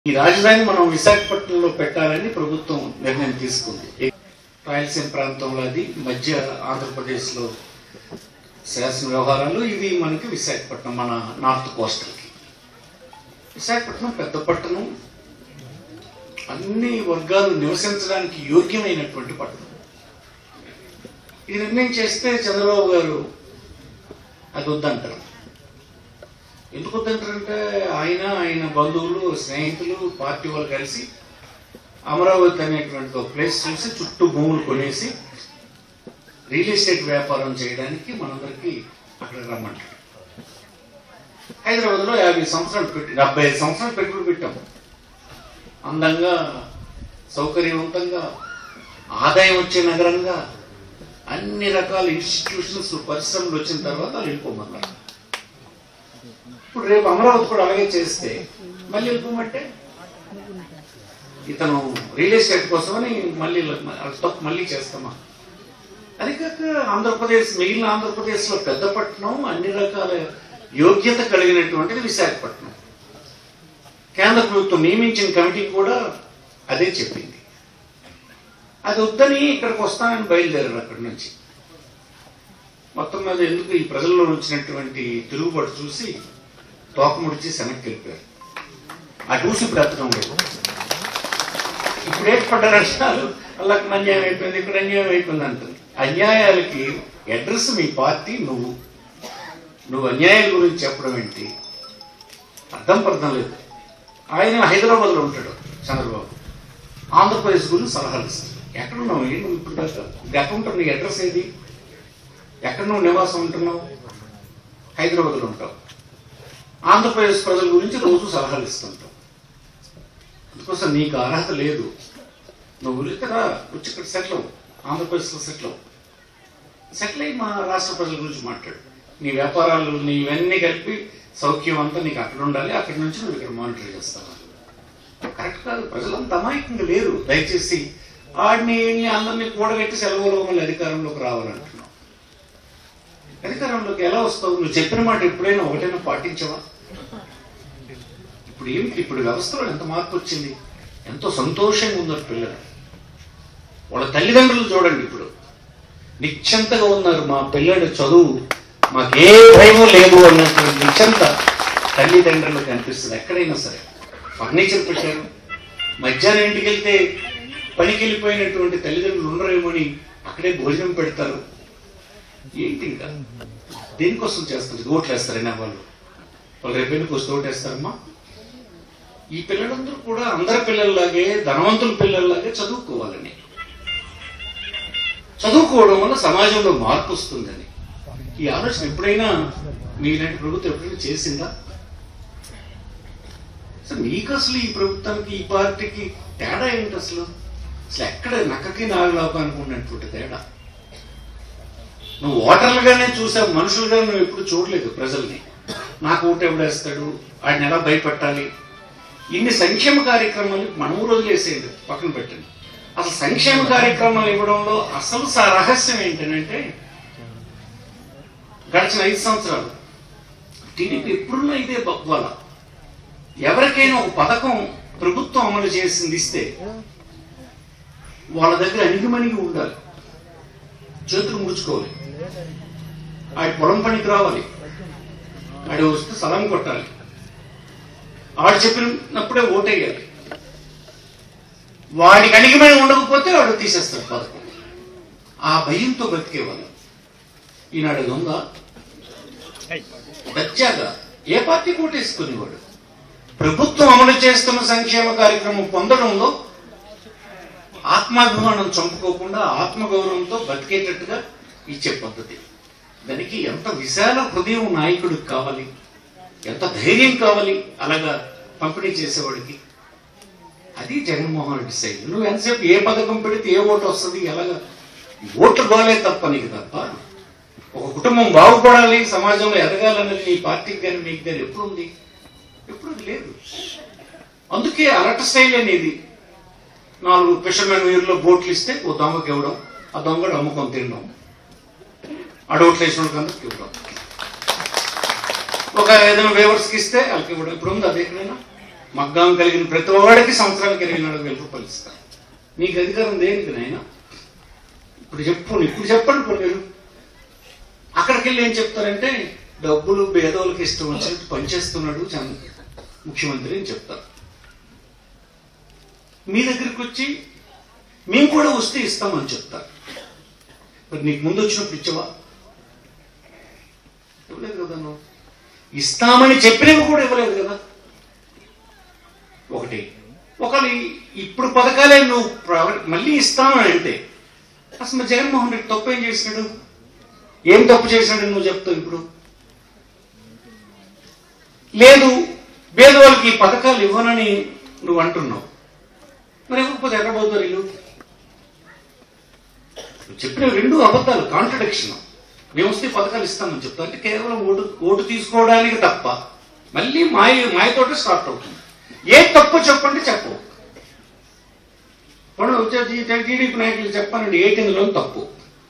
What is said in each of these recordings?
ఈ రాజధాని మనం విశాఖపట్నంలో పెట్టాలని ప్రభుత్వం నిర్ణయం తీసుకుంది రాయలసీమ ప్రాంతంలో అది మధ్య ఆంధ్రప్రదేశ్లో శాసన వ్యవహారాలు ఇది మనకి విశాఖపట్నం మన నార్త్ కోస్టల్కి విశాఖపట్నం పెద్ద పట్టణం అన్ని వర్గాలు నివసించడానికి యోగ్యమైనటువంటి పట్టణం ఇది నిర్ణయం చేస్తే చంద్రబాబు గారు అది వద్దంటారు ఎందుకు వద్దంటారంటే ఆయన ఆయన బంధువులు స్నేహితులు పార్టీ వాళ్ళు కలిసి అమరావతి అనేటువంటి ఒక ప్లేస్ చూసి చుట్టూ భూములు కొనేసి రియల్ ఎస్టేట్ వ్యాపారం చేయడానికి మనందరికీ అక్కడ రమ్మంటారు హైదరాబాద్లో యాభై సంవత్సరాలు పెట్టి డెబ్బై ఐదు సంవత్సరాలు పెట్టుబడి పెట్టాం అందంగా సౌకర్యవంతంగా ఆదాయం వచ్చే నగరంగా అన్ని రకాల ఇన్స్టిట్యూషన్స్ పరిశ్రమలు వచ్చిన తర్వాత వాళ్ళు వెళ్ళిపోమన్నారు ఇప్పుడు రేపు అమరావతి కూడా అలాగే చేస్తే మళ్ళీ వెళ్ళిపోమంటే ఇతను రియల్ ఎస్టేట్ కోసమని మళ్ళీ తప్పు మళ్ళీ చేస్తామా అది కాక ఆంధ్రప్రదేశ్ మిగిలిన ఆంధ్రప్రదేశ్ లో పెద్ద పట్టణం అన్ని రకాల యోగ్యత కలిగినటువంటిది విశాఖపట్నం కేంద్ర ప్రభుత్వం నియమించిన కమిటీ కూడా అదే చెప్పింది అది వద్దని ఇక్కడికి వస్తానని బయలుదేరారు అక్కడి నుంచి మొత్తం మీద ఎందుకు ఈ ప్రజల్లో వచ్చినటువంటి తిరుగుబాటు చూసి తోకముడిచి వెనక్కి వెళ్ళిపోయారు ఆ చూసి ఇప్పుడు ఎత్తడం లేదు ఇప్పుడు ఏర్పడ్డారంటారు వాళ్ళకి అన్యాయం అయిపోయింది ఇక్కడ అన్యాయం అయిపోయింది అంటారు అన్యాయాలకి అడ్రస్ మీ పార్టీ నువ్వు నువ్వు అన్యాయాల గురించి చెప్పడం ఏంటి అర్థం పర్థం లేదు ఆయన హైదరాబాద్లో ఉంటాడు చంద్రబాబు ఆంధ్రప్రదేశ్ గురించి సలహాలు ఇస్తాడు ఎక్కడ ఉన్నావు ఏంటి నువ్వు ఇప్పుడు దాకా ఎక్కడ ఉంటావు నీ అడ్రస్ ఏది ఎక్కడ నువ్వు నివాసం ఉంటున్నావు హైదరాబాద్లో ఉంటావు ఆంధ్రప్రదేశ్ ప్రజల గురించి రోజు సలహాలు ఇస్తుంటావు అందుకోసం నీకు అర్హత లేదు నువ్వు ఇక్కడ వచ్చి ఇక్కడ సెటిల్ అవ్వు ఆంధ్రప్రదేశ్లో సెటిల్ అవ్వు సెటిల్ అయ్యి మా రాష్ట్ర ప్రజల గురించి మాట్లాడు నీ వ్యాపారాలు నీ ఇవన్నీ కలిపి సౌఖ్యం అంతా నీకు అక్కడ ఉండాలి అక్కడి నుంచి నువ్వు ఇక్కడ మానిటర్ చేస్తావు కరెక్ట్ కాదు ప్రజలంతా అమాయకంగా లేరు దయచేసి ఆడిని ఈయన్ని అందరినీ కూడగట్టి సెలవులో మళ్ళీ అధికారంలోకి రావాలంటున్నావు అధికారంలోకి ఎలా వస్తావు నువ్వు చెప్పిన మాట ఎప్పుడైనా ఒకటైనా పాటించవా ఇప్పుడు ఏమిటి ఇప్పుడు వ్యవస్థలో ఎంత మార్పు వచ్చింది ఎంతో సంతోషంగా ఉన్నారు పిల్లలు వాళ్ళ తల్లిదండ్రులు చూడండి ఇప్పుడు నిశ్చంతగా ఉన్నారు మా పిల్లడి చదువు మాకే భయము లేదు అన్నటువంటి నిశ్చంత తల్లిదండ్రులకు కనిపిస్తుంది ఎక్కడైనా సరే ఫర్నిచర్ పెట్టారు మధ్యాహ్నం ఇంటికి వెళ్తే పనికి వెళ్ళిపోయినటువంటి తల్లిదండ్రులు ఉండరేమోని అక్కడే భోజనం పెడతారు ఏంటి ఇంకా దేనికోసం చేస్తారు ఓట్లు వేస్తారైనా వాళ్ళు వాళ్ళు రేపు ఎందుకు వస్తే ఓటేస్తారమ్మా ఈ పిల్లలందరూ కూడా అందరి పిల్లల్లాగే ధనవంతుల పిల్లల్లాగే చదువుకోవాలని చదువుకోవడం వల్ల సమాజంలో మార్పు వస్తుందని ఈ ఆలోచన ఎప్పుడైనా మీలాంటి ప్రభుత్వం ఎప్పుడైనా చేసిందా అసలు మీకు అసలు ఈ ప్రభుత్వానికి ఈ పార్టీకి తేడా ఏంటి అసలు అసలు ఎక్కడ నక్కకి నాగలాపానికి ఉన్నటువంటి తేడా నువ్వు ఓటర్లుగానే చూసావు మనుషులుగా నువ్వు ఎప్పుడు చూడలేదు ప్రజల్ని నాకు ఓటు ఎవడేస్తాడు ఆయన ఎలా భయపెట్టాలి ఇన్ని సంక్షేమ కార్యక్రమాలు మనం రోజులు వేసేయండి పక్కన పెట్టండి అసలు సంక్షేమ కార్యక్రమాలు ఇవ్వడంలో అసలు సా రహస్యం ఏంటంటే గడిచిన ఐదు సంవత్సరాలు టీడీపీ ఎప్పుడున్నా ఇదే బొగ్వాల ఎవరికైనా ఒక పథకం ప్రభుత్వం అమలు చేసింది ఇస్తే వాళ్ళ దగ్గర అణిగిమణిగి ఉండాలి చేతులు ముడుచుకోవాలి ఆడి పొలం పనికి రావాలి ఆడి వస్తే సలం కొట్టాలి ఆడు చెప్పినప్పుడే ఓటేయాలి వాడికి అణిగిమని ఉండకపోతే వాడు తీసేస్తారు పథకం ఆ భయంతో బతికేవాళ్ళు ఈనాడు అది ఉందా దచ్చాగా ఏ పార్టీ కోటేసుకునేవాడు ప్రభుత్వం అమలు చేస్తున్న సంక్షేమ కార్యక్రమం పొందడంలో ఆత్మాభిమానం చంపుకోకుండా ఆత్మగౌరవంతో బతికేటట్టుగా ఇచ్చే పద్ధతి దానికి ఎంత విశాల హృదయం నాయకుడికి కావాలి ఎంత ధైర్యం కావాలి అలాగా పంపిణీ చేసేవాడికి అది జగన్మోహన్ రెడ్డి శైలి నువ్వు ఎంతసేపు ఏ పథకం పెడితే ఏ ఓటు వస్తుంది ఎలాగా ఓట్లు బాగాలే తప్ప నీకు తప్ప ఒక కుటుంబం బాగుపడాలి సమాజంలో ఎదగాలన్నది నీ పార్టీకి కానీ నీకు కానీ ఎప్పుడు ఉంది ఎప్పుడు లేదు అందుకే అలర్ట్ స్టైల్ అనేది నాలుగు ఫిషర్మెన్ వీరిలో బోట్లు ఇస్తే ఓ దొంగకి ఇవ్వడం ఆ దొంగడు అమ్ముకొని తినడం అడవుట్లు వేసిన అందరికి ఇవ్వడం ఒక ఏదైనా వేవర్స్కి ఇస్తే వాళ్ళకి ఇవ్వడం ఇప్పుడు ఉంది అది ఎక్కడైనా మగ్గాం కలిగిన ప్రతి వాడికి సంవత్సరానికి ఇరవై నాలుగు వేల రూపాయలు ఇస్తారు నీకు అధికారం దేనికి నాయన ఇప్పుడు చెప్పు ఇప్పుడు చెప్పండి ఇప్పుడు మీరు అక్కడికి వెళ్ళి ఏం చెప్తారంటే డబ్బులు పేదోళ్ళకి ఇష్టం వచ్చినట్టు పనిచేస్తున్నాడు చంద్ర ముఖ్యమంత్రి అని చెప్తారు మీ దగ్గరికి వచ్చి మేము కూడా వస్తే ఇస్తామని చెప్తారు మరి నీకు ముందు వచ్చినప్పుడు ఇచ్చవా ఇవ్వలేదు కదా నువ్వు ఇస్తామని చెప్పినవి కూడా ఇవ్వలేదు కదా ఒకటి ఒకటి ఇప్పుడు పథకాలే నువ్వు ప్రవ- మళ్ళీ ఇస్తామని అంటే అసలు మరి జగన్మోహన్ రెడ్డి తప్పు ఏం చేసినాడు ఏం తప్పు చేశాడు నువ్వు చెప్తావు ఇప్పుడు లేదు పేదవాళ్ళకి ఈ పథకాలు ఇవ్వనని నువ్వు అంటున్నావు మరి ఇవ్వకపోతే ఎక్కడ పోతారు వీళ్ళు నువ్వు చెప్పిన రెండు అబద్ధాలు కాంట్రడిక్షన్ మేము వస్తే ఈ పథకాలు ఇస్తామని చెప్తా అంటే కేవలం ఓటు ఓటు తీసుకోవడానికి తప్ప మళ్ళీ మాయ మాయతోటే స్టార్ట్ అవుతుంది ఏ తప్పు చెప్పండి చెప్పు ఇప్పుడు వచ్చే టీడీపీ నాయకులు చెప్పానండి ఏటింగ్లో తప్పు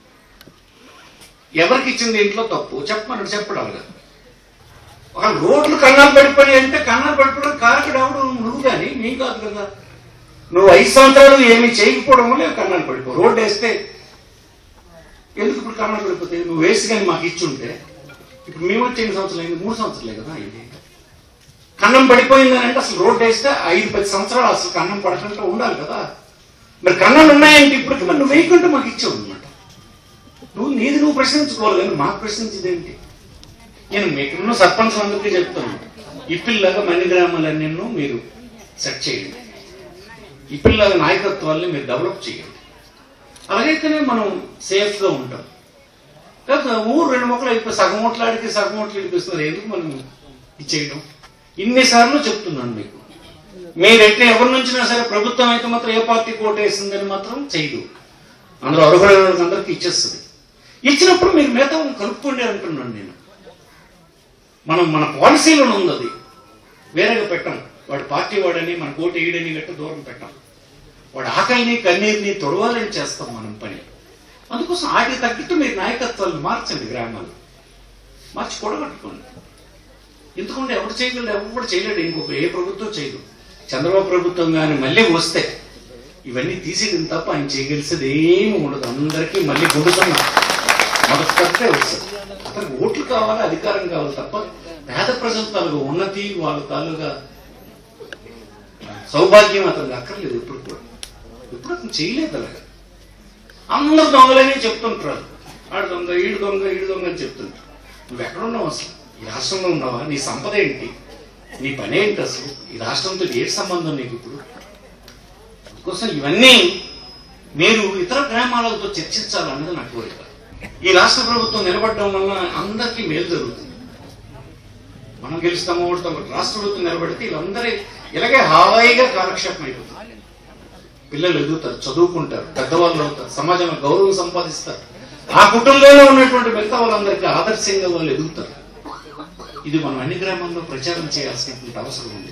ఎవరికి ఇచ్చింది ఇంట్లో తప్పు చెప్పమన్నాడు చెప్పడం కదా ఒక రోడ్లు కన్నాలు పడిపోయి అంటే కన్నాలు పడిపోవడం కారకుడు ఎవడు నువ్వు కానీ నీ కాదు కదా నువ్వు ఐదు సంవత్సరాలు ఏమీ చేయకపోవడం వల్ల కన్నాలు పడిపో రోడ్డు వేస్తే ఎందుకు ఇప్పుడు కన్నాలు పడిపోతాయి నువ్వు వేసి కానీ మాకు ఇచ్చుంటే ఇప్పుడు మేము వచ్చి ఎన్ని సంవత్సరాలు అయింది మూడు సంవత్సరాలే కదా ఇది కన్నం పడిపోయిందని అంటే అసలు రోడ్డు వేస్తే ఐదు పది సంవత్సరాలు అసలు కన్నం పడకుండా ఉండాలి కదా మరి కన్నాలు ఉన్నాయంటే ఇప్పటికి మరి నువ్వు వేయకుంటే మాకు ఇచ్చావు అనమాట నువ్వు నీది నువ్వు ప్రశ్నించుకోవాలి కానీ మాకు ప్రశ్నించేదేంటి నేను మీకున్న సర్పంచ్ అందరికీ చెప్తాను ఇప్పిల్లాగా మన్ని గ్రామాలన్నీ మీరు సెట్ చేయండి ఇప్పిల్లాగా నాయకత్వాల్ని మీరు డెవలప్ చేయండి అలాగైతేనే మనం సేఫ్గా ఉంటాం కాదు ఊరు రెండు మొక్కలు అయిపోయి సగం ఓట్లాడికి సగం ఓట్లు ఇడిపిస్తున్నారు ఎందుకు మనం ఇచ్చేయడం ఇన్నిసార్లు చెప్తున్నాను మీకు మీరు ఎట్లా ఎవరి నుంచినా సరే ప్రభుత్వం అయితే మాత్రం ఏ పార్టీ కోటేసిందని మాత్రం చేయదు అందులో అర్హులైన వాళ్ళకి అందరికీ ఇచ్చేస్తుంది ఇచ్చినప్పుడు మీరు మిగతా వాళ్ళని కలుపుకోండి అంటున్నాను నేను మనం మన పాలసీలో ఉంది అది వేరేగా పెట్టం వాడు పార్టీ వాడని మన కోటి వేయడని గట్ట దూరం పెట్టం వాడు ఆకలిని కన్నీరుని తొడవాలని చేస్తాం మనం పని అందుకోసం వాటికి తగ్గిట్టు మీరు నాయకత్వాలు మార్చండి గ్రామాలు మార్చి కూడగట్టుకోండి ఎందుకంటే ఎవరు చేయగలడు ఎవరు చేయలేడు ఇంకొక ఏ ప్రభుత్వం చేయదు చంద్రబాబు ప్రభుత్వం కానీ మళ్ళీ వస్తే ఇవన్నీ తీసేయడం తప్ప ఆయన చేయగలిసేది ఏమి ఉండదు అందరికీ మళ్ళీ గుండుతున్నా మొదటి తప్పే వస్తుంది అతనికి ఓట్లు కావాలి అధికారం కావాలి తప్ప పేద ప్రజల తాలూగా ఉన్నతి వాళ్ళ తాలూగా సౌభాగ్యం అతనికి అక్కర్లేదు ఇప్పుడు కూడా ఇప్పుడు అతను చేయలేదు అలాగా అందరు దొంగలనే చెప్తుంటారు ఆడు దొంగ ఈడు దొంగ ఈడు దొంగ అని చెప్తుంటారు నువ్వు ఎక్కడున్నావు అసలు ఈ రాష్ట్రంలో ఉన్నావా నీ సంపద ఏంటి నీ పని ఏంటి అసలు ఈ రాష్ట్రంతో ఏ సంబంధం నీకు ఇప్పుడు అందుకోసం ఇవన్నీ మీరు ఇతర గ్రామాలతో చర్చించాలన్నది నా కోరిక ఈ రాష్ట్ర ప్రభుత్వం నిలబడడం వల్ల అందరికీ మేలు జరుగుతుంది మనం గెలుస్తామో ఓడతామో రాష్ట్ర ప్రభుత్వం నిలబడితే వీళ్ళందరి ఇలాగే హాయిగా కాలక్షేపం అయిపోతుంది పిల్లలు ఎదుగుతారు చదువుకుంటారు పెద్దవాళ్ళు అవుతారు సమాజంలో గౌరవం సంపాదిస్తారు ఆ కుటుంబంలో ఉన్నటువంటి మిగతా వాళ్ళందరికీ ఆదర్శంగా వాళ్ళు ఎదుగుతారు ఇది మనం అన్ని గ్రామాల్లో ప్రచారం చేయాల్సినటువంటి అవసరం ఉంది